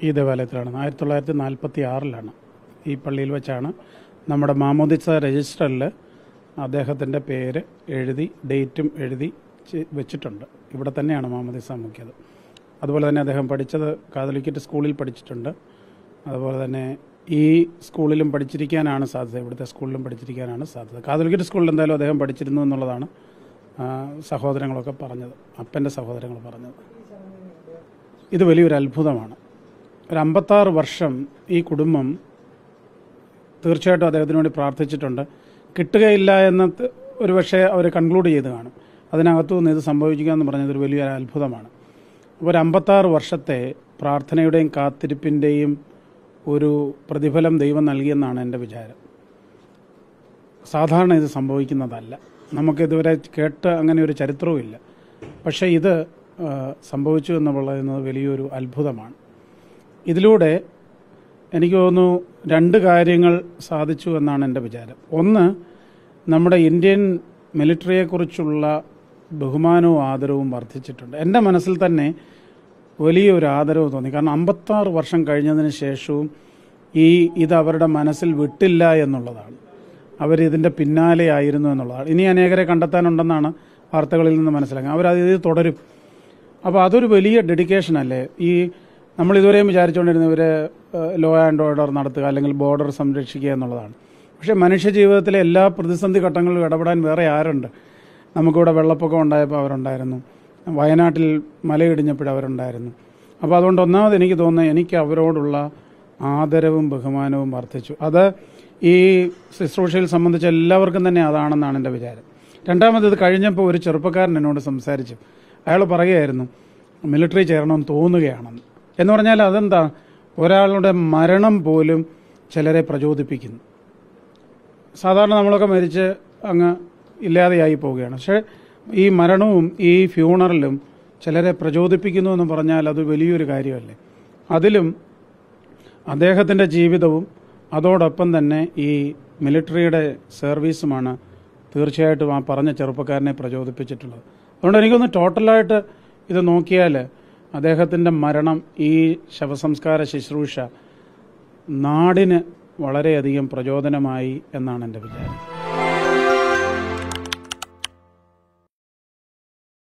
ഈ ദേവാലയത്തിലാണ് ആയിരത്തി തൊള്ളായിരത്തി നാൽപ്പത്തി ആറിലാണ് ഈ പള്ളിയിൽ വെച്ചാണ് നമ്മുടെ മാമോദിസ രജിസ്റ്ററിൽ അദ്ദേഹത്തിൻ്റെ പേര് എഴുതി ഡേറ്റും എഴുതി ചെ- വെച്ചിട്ടുണ്ട് ഇവിടെ തന്നെയാണ് മാമോദിസ മുക്കിയത് അതുപോലെ തന്നെ അദ്ദേഹം പഠിച്ചത് കാതലിക്കറ്റ് സ്കൂളിൽ പഠിച്ചിട്ടുണ്ട് അതുപോലെ തന്നെ ഈ സ്കൂളിലും പഠിച്ചിരിക്കാനാണ് സാധ്യത ഇവിടുത്തെ സ്കൂളിലും പഠിച്ചിരിക്കാനാണ് സാധ്യത കാതലിക്കറ്റ് സ്കൂളിൽ എന്തായാലും അദ്ദേഹം പഠിച്ചിരുന്നു എന്നുള്ളതാണ് ആ, സഹോദരങ്ങളൊക്കെ പറഞ്ഞത് അപ്പൻ്റെ സഹോദരങ്ങൾ പറഞ്ഞത് ഇത് വലിയൊരു അത്ഭുതമാണ് ഒരു അമ്പത്താറ് വർഷം ഈ കുടുംബം തീർച്ചയായിട്ടും അദ്ദേഹത്തിന് വേണ്ടി പ്രാർത്ഥിച്ചിട്ടുണ്ട് കിട്ടുകയില്ല എന്ന് ത- ഒരു പക്ഷേ അവർ കൺക്ലൂഡ് ചെയ്ത് കാണും അതിനകത്തു നിന്ന് ഇത് സംഭവിക്കുക എന്ന് പറഞ്ഞത് ഒരു വലിയൊരു അത്ഭുതമാണ് ഒരു അമ്പത്താറ് വർഷത്തെ പ്രാർത്ഥനയുടെയും കാത്തിരിപ്പിൻ്റെയും ഒരു പ്രതിഫലം ദൈവം നൽകിയെന്നാണ് എൻ്റെ വിചാരം സാധാരണ ഇത് സംഭവിക്കുന്നതല്ല നമുക്കിതുവരെ കേട്ട് അങ്ങനെ ഒരു ചരിത്രവും ഇല്ല പക്ഷേ ഇത് ആ, സംഭവിച്ചു എന്ന് പറയുന്നത് വലിയൊരു അത്ഭുതമാണ് ഇതിലൂടെ എനിക്ക് തോന്നുന്നു രണ്ട് കാര്യങ്ങൾ സാധിച്ചു എന്നാണ് എൻ്റെ വിചാരം ഒന്ന് നമ്മുടെ ഇന്ത്യൻ മിലിറ്ററിയെക്കുറിച്ചുള്ള ബഹുമാനവും ആദരവും വർദ്ധിച്ചിട്ടുണ്ട് എൻ്റെ മനസ്സിൽ തന്നെ വലിയൊരു ആദരവ് തോന്നി കാരണം അമ്പത്താറ് വർഷം കഴിഞ്ഞതിന് ശേഷവും ഈ ഇത് അവരുടെ മനസ്സിൽ വിട്ടില്ല എന്നുള്ളതാണ് അവരിതിൻ്റെ പിന്നാലെ ആയിരുന്നു എന്നുള്ളതാണ് ഇനി അനേകരെ കണ്ടെത്താനുണ്ടെന്നാണ് വാർത്തകളിൽ നിന്ന് മനസ്സിലാക്കുക അവരത് ഇത് തുടരും അപ്പോൾ അതൊരു വലിയ ഡെഡിക്കേഷൻ അല്ലേ ഈ നമ്മൾ ഇതുവരെയും വിചാരിച്ചുകൊണ്ടിരുന്ന ഇവരെ ലോ ആൻഡ് ഓർഡർ നടത്തുക അല്ലെങ്കിൽ ബോർഡർ സംരക്ഷിക്കുക എന്നുള്ളതാണ് പക്ഷേ മനുഷ്യ ജീവിതത്തിലെ എല്ലാ പ്രതിസന്ധി ഘട്ടങ്ങളിലും ഇടപെടാൻ വേറെ ആരുണ്ട് നമുക്കിവിടെ വെള്ളപ്പൊക്കം ഉണ്ടായപ്പോൾ അവരുണ്ടായിരുന്നു വയനാട്ടിൽ മലയിടിഞ്ഞപ്പോൾ അവരുണ്ടായിരുന്നു അപ്പോൾ അതുകൊണ്ട് ഒന്നാമത് എനിക്ക് തോന്നുന്നത് എനിക്ക് അവരോടുള്ള ആദരവും ബഹുമാനവും വർദ്ധിച്ചു അത് ഈ ശുശ്രൂഷയിൽ സംബന്ധിച്ച് എല്ലാവർക്കും തന്നെ അതാണെന്നാണ് എൻ്റെ വിചാരം രണ്ടാമത് ഇത് കഴിഞ്ഞപ്പോൾ ഒരു ചെറുപ്പക്കാരൻ എന്നോട് സംസാരിച്ചു അയാൾ പറയുകയായിരുന്നു മിലിറ്ററി ചേരണമെന്ന് തോന്നുകയാണെന്ന് എന്ന് പറഞ്ഞാൽ അതെന്താ ഒരാളുടെ മരണം പോലും ചിലരെ പ്രചോദിപ്പിക്കുന്നു സാധാരണ നമ്മളൊക്കെ മരിച്ച് അങ്ങ് ഇല്ലാതെയായി പോവുകയാണ് പക്ഷേ ഈ മരണവും ഈ ഫ്യൂണറലും ചിലരെ പ്രചോദിപ്പിക്കുന്നു എന്ന് പറഞ്ഞാൽ അത് വലിയൊരു കാര്യമല്ലേ അതിലും അദ്ദേഹത്തിൻ്റെ ജീവിതവും അതോടൊപ്പം തന്നെ ഈ മിലിറ്ററിയുടെ സർവീസുമാണ് തീർച്ചയായിട്ടും ആ പറഞ്ഞ ചെറുപ്പക്കാരനെ പ്രചോദിപ്പിച്ചിട്ടുള്ളത് അതുകൊണ്ട് എനിക്കൊന്ന് ടോട്ടലായിട്ട് ഇത് നോക്കിയാൽ അദ്ദേഹത്തിൻ്റെ മരണം ഈ ശവസംസ്കാര ശുശ്രൂഷ നാടിന് വളരെയധികം പ്രചോദനമായി എന്നാണ് എൻ്റെ വിചാരം